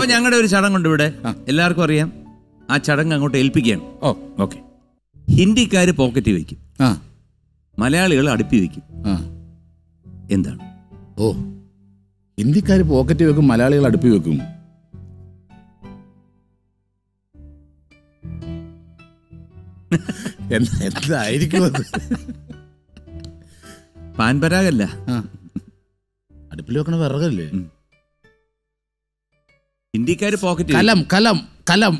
അപ്പൊ ഞങ്ങളുടെ ഒരു ചടങ്ങുണ്ട് ഇവിടെ എല്ലാവർക്കും അറിയാം ആ ചടങ്ങ് അങ്ങോട്ട് ഏൽപ്പിക്കുകയാണ് ഓ ഓക്കെ ഹിന്ദിക്കാർ പോക്കറ്റിൽ വയ്ക്കും ആ മലയാളികൾ അടുപ്പി വയ്ക്കും ആ എന്താണ് ഓ ഹിന്ദിക്കാർ പോക്കറ്റ് വെക്കും മലയാളികൾ അടുപ്പി വെക്കും എന്താ എന്തായിരിക്കും അത് പാൻ പരാഗല്ല ആ അടുപ്പിൽ വെക്കണ വിറകല്ലേ ഹിന്ദിക്കാർ പോക്കറ്റ് കലം കലം കലം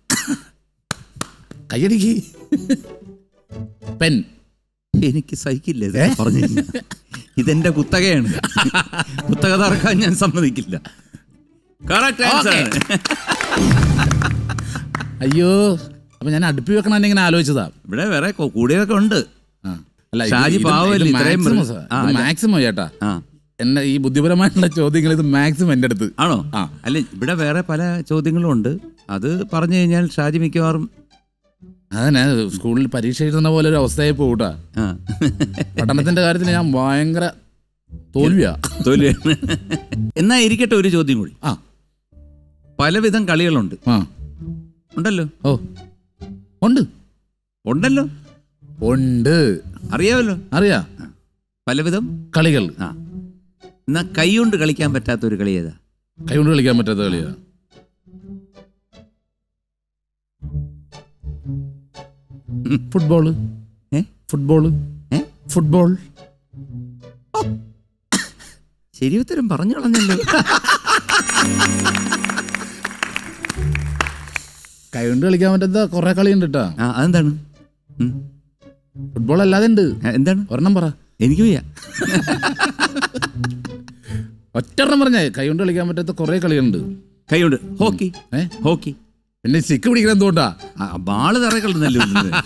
കയ്യടിക്ക് പെൻ എനിക്ക് സഹിക്കില്ല ഇത് പറഞ്ഞു കഴിഞ്ഞാ. ഇതെന്റെ കുത്തകയാണ് കുത്തക തറക്കാൻ ഞാൻ സമ്മതിക്കില്ല കറക്റ്റ് ആൻസർ ആണ് അയ്യോ അപ്പൊ ഞാൻ അടുപ്പി വെക്കണ ഇങ്ങനെ ആലോചിച്ചതാ ഇവിടെ വേറെ കൊ- കൂടിയതൊക്കെ ഉണ്ട് ആ. അല്ല ഷാജി പാവമല്ലേ, ഇത്രയും മൃ- ആ, അല്ല. മാക്സിമം ചേട്ടാ ആ എന്നെ ഈ ബുദ്ധിപരമായിട്ടുള്ള ചോദ്യങ്ങൾ ഇത് മാക്സിമം എൻ്റെ അടുത്ത് ആണോ ആ. അല്ല ഇവിടെ വേറെ പല ചോദ്യങ്ങളും ഉണ്ട് അത് പറഞ്ഞു കഴിഞ്ഞാൽ ഷാജി മിക്കവാറും അതന്നെ സ്കൂളിൽ പരീക്ഷ എഴുതുന്ന പോലെ ഒരു അവസ്ഥയായി പോകൂട്ടാ ആ പഠനത്തിന്റെ കാര്യത്തിൽ ഞാൻ ഭയങ്കര തോൽവിയാ തോൽവിയാണ് എന്നാ ഇരിക്കട്ടെ ഒരു ചോദ്യം കൂടി ആ പലവിധം കളികളുണ്ട് ആ ഉണ്ടല്ലോ ഓ ഉണ്ട് ഉണ്ടല്ലോ ഉണ്ട് അറിയാമല്ലോ അറിയാ പലവിധം കളികൾ ആ എന്നാ കൈ കൊണ്ട് കളിക്കാൻ പറ്റാത്ത ഒരു കളി ഏതാ കൈകൊണ്ട് കളിക്കാൻ പറ്റാത്ത കളിയാ ഫുട്ബോള് ഏ ഫുട്ബോള് ഏ ഫുട്ബോൾ ശരി ഉത്തരം പറഞ്ഞു കളഞ്ഞല്ലോ കൈകൊണ്ട് കളിക്കാൻ പറ്റാത്ത കുറെ കളിയുണ്ട് കേട്ടാ ആ അതെന്താണ് ഉം. ഫുട്ബോൾ അല്ലാതെ ഉണ്ട് ആ, എന്താണ് ഒരെണ്ണം പറ എനിക്ക് വയ്യ ഒറ്റെണ്ണം പറഞ്ഞേ കൈകൊണ്ട് കളിക്കാൻ പറ്റാത്ത കുറെ കളികളുണ്ട് കൈ കൊണ്ട് ഹോക്കി ഏ ഹോക്കി പിന്നെ സിക്ക് പിടിക്കണം എന്തുകൊണ്ടാ ആ, ബാള് തറകളുന്നല്ലോ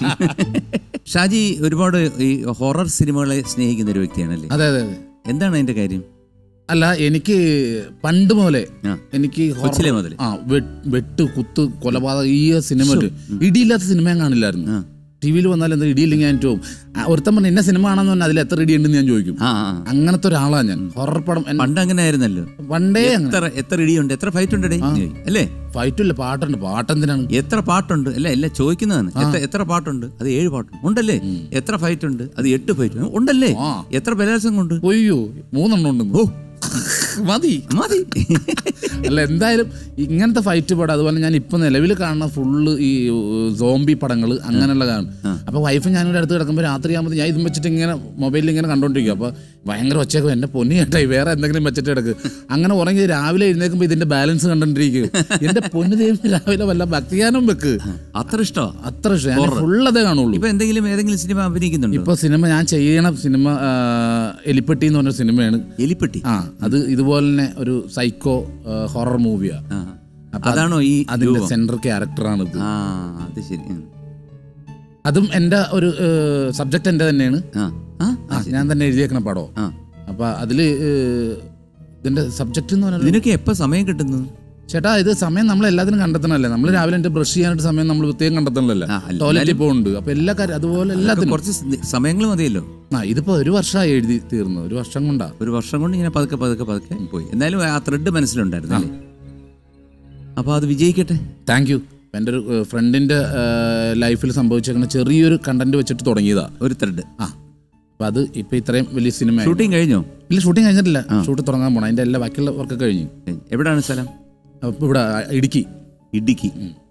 ഷാജി ഒരുപാട് ഈ ഹൊറർ സിനിമകളെ സ്നേഹിക്കുന്ന ഒരു വ്യക്തിയാണല്ലേ അതെ അതെ അതെ എന്താണ് അതിന്റെ കാര്യം അല്ല എനിക്ക് പണ്ട് മുതലേ ആ. എനിക്ക് horror- കൊച്ചിലെ മുതലേ? ആ വെ- വെട്ട് കുത്ത് കൊലപാതകം ഈ സിനിമ ഇടിയില്ലാത്ത സിനിമ ഞാൻ കാണില്ലായിരുന്നു ആ. ടി വിയിൽ വന്നാൽ എന്താ ഇടിയില്ലെങ്കിൽ ഞാൻ ചോവും ആ, ഒരുത്തൻ പറഞ്ഞ എന്നെ സിനിമ ആണെന്ന് പറഞ്ഞാൽ അതിൽ എത്ര ഇടി ഉണ്ടെന്ന് ഞാൻ ചോദിക്കും ആ ആ, ആ. അങ്ങനത്തെ ഒരാളാണ് ഞാൻ ഹൊറർ പടം എൻ- പണ്ട് അങ്ങനെ ആയിരുന്നല്ലോ പണ്ടേ അങ്ങനെ എത്ര എത്ര ഇടിയുണ്ട് എത്ര ഫൈറ്റ് ഉണ്ട് അല്ലേ ഫൈറ്റില്ല പാട്ടുണ്ട് പാട്ടെന്തിനാണ് എത്ര പാട്ടുണ്ട് അല്ല എല്ലാം ചോദിക്കുന്നതാണ് എത്ര എത്ര പാട്ടുണ്ട് അത് ഏഴ് പാട്ടുണ്ട് ഉണ്ടല്ലേ എത്ര ഫൈറ്റ് ഉണ്ട് അത് എട്ട് ഫൈറ്റ് ഉണ്ടല്ലേ ആ. എത്ര ബലാത്സംഗം ഉണ്ട് ഒയ്യോ മൂന്നെണ്ണം ഉണ്ട് ഓ മതി മതി അല്ല എന്തായാലും ഇങ്ങനത്തെ ഫൈറ്റ് പടം അതുപോലെ ഞാൻ ഇപ്പൊ നിലവിൽ കാണുന്ന ഫുള്ള് ഈ സോംബി പടങ്ങൾ അങ്ങനെയുള്ള കാണും അപ്പൊ വൈഫ് ഞാനിവിടെ അടുത്ത് കിടക്കുമ്പോൾ രാത്രി ആകുമ്പോൾ ഞാൻ ഇതും വെച്ചിട്ട് ഇങ്ങനെ മൊബൈലിൽ ഇങ്ങനെ കണ്ടോണ്ടിരിക്കും അപ്പൊ ഭയങ്കര ഒച്ചയൊക്കെ എന്നെ പൊന്നി കേട്ടായി വേറെ എന്തെങ്കിലും വെച്ചിട്ട് കിടക്ക് അങ്ങനെ ഉറങ്ങി രാവിലെ എഴുന്നേൽക്കുമ്പോൾ ഇതിന്റെ ബാലൻസ് കണ്ടോണ്ടിരിക്കും എന്റെ പൊന്നു ദൈവം രാവിലെ വല്ല ഭക്തിയാനം വെക്ക് അത്ര ഇഷ്ടോ അത്ര ഇഷ്ടം ഞാൻ ഫുൾ അതേ കാണുള്ളൂ ഇപ്പൊ എന്തെങ്കിലും ഏതെങ്കിലും സിനിമ അഭിനയിക്കുന്നുണ്ടോ ഇപ്പൊ സിനിമ ഞാൻ ചെയ്യണ സിനിമ ആ, എലിപ്പെട്ടി എന്ന് പറഞ്ഞ സിനിമയാണ് എലിപ്പെട്ടി ആ അത് ഇതുപോലെ തന്നെ ഒരു സൈക്കോ ഹൊറർ മൂവിയാ ആ. അതാണോ ഈ അതിന്റെ രൂപം? സെൻട്രൽ ക്യാരക്ടറാണ് ഇത് ആ അത് ശരി ഉം. അതും എൻ്റെ ഒരു സബ്ജക്റ്റ് എൻ്റെ തന്നെയാണ് ആ ആ ആ, ഞാൻ തന്നെ എഴുതിയേക്കണ പടം ആ അപ്പൊ അതില് ഏഹ്, ഇതിന്റെ സബ്ജക്റ്റ് എന്ന് പറഞ്ഞാൽ ഇതിനൊക്കെ എപ്പോ സമയം കിട്ടുന്നു ചേട്ടാ ഇത് സമയം നമ്മൾ എല്ലാത്തിനും കണ്ടെത്തണല്ലേ നമ്മൾ രാവിലെ എൻ്റെ ബ്രഷ് ചെയ്യാനായിട്ട് സമയം നമ്മൾ പ്രത്യേകം കണ്ടെത്തണല്ലോ ആ, അല്ല, ടോയ്ലറ്റിൽ പോകുന്നുണ്ട് അപ്പൊ എല്ലാ കാര്യം അതുപോലെ എല്ലാത്തിനും കുറച്ച് സമയങ്ങൾ മതിയല്ലോ ആ ഇതിപ്പോ ഒരു വർഷമായി എഴുതി തീർന്നത് ഒരു വർഷം കൊണ്ടാ ഒരു വർഷം കൊണ്ട് ഇങ്ങനെ പതുക്കെ പതുക്കെ പതുക്കെ പോയി എന്നാലും ആ ത്രെഡ് മനസ്സിലുണ്ടായിരുന്നു അല്ലേ അപ്പൊ അത് വിജയിക്കട്ടെ താങ്ക് യു എൻ്റെ ഒരു ഫ്രണ്ടിന്റെ ലൈഫിൽ സംഭവിച്ചേക്കുന്ന ചെറിയൊരു കണ്ടന്റ് വെച്ചിട്ട് തുടങ്ങിയതാ ഒരു ത്രെഡ് ആ അപ്പൊ അത് ഇപ്പൊ ഇത്രയും വലിയ സിനിമ ഷൂട്ടിംഗ് കഴിഞ്ഞോ ഇല്ല ഷൂട്ടിംഗ് കഴിഞ്ഞിട്ടില്ല ഷൂട്ട് തുടങ്ങാൻ പോണം അതിന്റെ എല്ലാ ബാക്കിയുള്ള വർക്ക് കഴിഞ്ഞു എവിടാണ് സ്ഥലം അപ്പൊ ഇവിടെ ആ, ഇടുക്കി ഇടുക്കി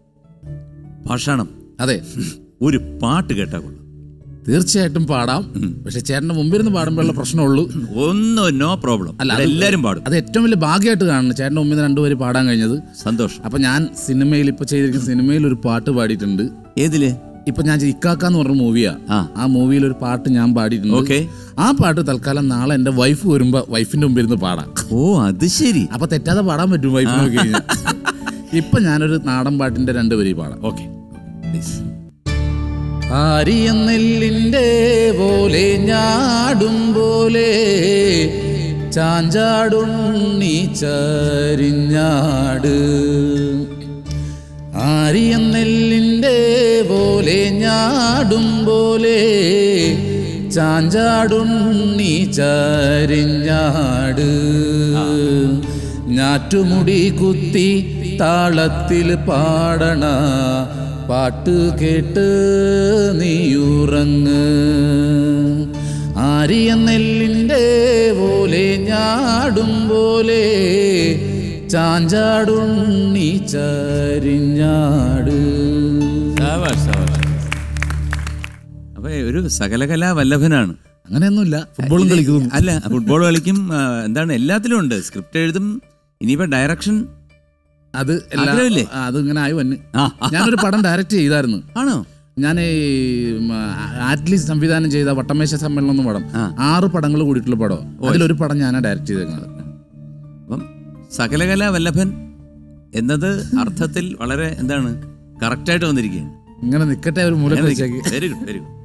ഭക്ഷണം അതെ ഒരു പാട്ട് കേട്ടാ കൊള്ളാം തീർച്ചയായിട്ടും പാടാം പക്ഷെ ചേട്ടന്റെ മുമ്പിരുന്ന് പാടുമ്പോഴുള്ള പ്രശ്നമുള്ളൂ ഒന്നും നോ പ്രോബ്ലം അല്ല, അല്ല അത് എല്ലാരും പാടും അത് ഏറ്റവും വലിയ ഭാഗ്യമായിട്ട് കാണുന്നു ചേട്ടന്റെ മുമ്പിൽ നിന്ന് രണ്ടുപേര് പാടാൻ കഴിഞ്ഞത് സന്തോഷം അപ്പൊ ഞാൻ സിനിമയിൽ ഇപ്പൊ ചെയ്തിരിക്കുന്ന സിനിമയിൽ ഒരു പാട്ട് പാടിയിട്ടുണ്ട് ഏതില് ഇപ്പൊ ഞാൻ ചെയ്ത ഇക്കാക്ക എന്ന് പറഞ്ഞ മൂവിയാ ആ. ആ മൂവിയിൽ ഒരു പാട്ട് ഞാൻ പാടിയിട്ടുണ്ട് ഓക്കെ ആ പാട്ട് തൽക്കാലം നാളെ എന്റെ വൈഫ് വരുമ്പോ വൈഫിന്റെ മുമ്പിൽ ഇരുന്ന് പാടാം ഓ അത് ശരി അപ്പൊ തെറ്റാതെ പാടാൻ പറ്റും വൈഫ് നോക്കി കഴിഞ്ഞാൽ ഇപ്പൊ ഞാനൊരു നാടൻ പാട്ടിന്റെ രണ്ട് വരി പാടാം ഓക്കെ ആരിയെന്നെല്ലിൻ്റെ പോലെ ഞാടും പോലെ ചാഞ്ചാടുണ്ണി ചരിഞ്ഞാട് ആരിയെന്നെല്ലിൻ്റെ പോലെ ഞാടും പോലെ ചാഞ്ചാടുണ്ണി ചരിഞ്ഞാട് ഞാറ്റുമുടി കുത്തി താളത്തിൽ പാടണ പാട്ട് കേട്ട് നീയുറങ്ങ് ആരിയ നെല്ലിൻ്റെ പോലെ ഞാടും പോലെ ചാഞ്ചാടുണ്ണി ചരിഞ്ഞാട് അപ്പൊ ഒരു സകലകലാ വല്ലഭനാണ് അങ്ങനെയൊന്നുമില്ല ഫുട്ബോളും കളിക്കുന്നു അല്ല ഫുട്ബോൾ കളിക്കും ആ, എന്താണ് എല്ലാത്തിലും ഉണ്ട് സ്ക്രിപ്റ്റ് എഴുതും ഇനിയിപ്പോ ഡയറക്ഷൻ അത് എല്ലാ ആഗ്രഹമില്ലേ? ആ, അത് ഇങ്ങനെ ആയി വന്ന് ആ ഞാനൊരു പടം ഡയറക്റ്റ് ചെയ്തായിരുന്നു ആണോ ഞാൻ ഈ ആറ്റ്ലി സംവിധാനം ചെയ്ത വട്ടമേശ സമ്മേളനം എന്ന പടം ആ. ആറ് പടങ്ങൾ കൂടിയിട്ടുള്ള പടം അതിലൊരു പടം ഞാനാണ് ഡയറക്റ്റ് ചെയ്തേക്കുന്നത് അപ്പം സകലകലാ വല്ലഭൻ എന്നത് അർത്ഥത്തിൽ വളരെ എന്താണ് കറക്റ്റായിട്ട് വന്നിരിക്കുകയാണ് ഇങ്ങനെ നിക്കട്ടെ ഒരു മൂലക്ക് വെച്ചേക്ക് വെരി ഗുഡ് വെരി ഗുഡ്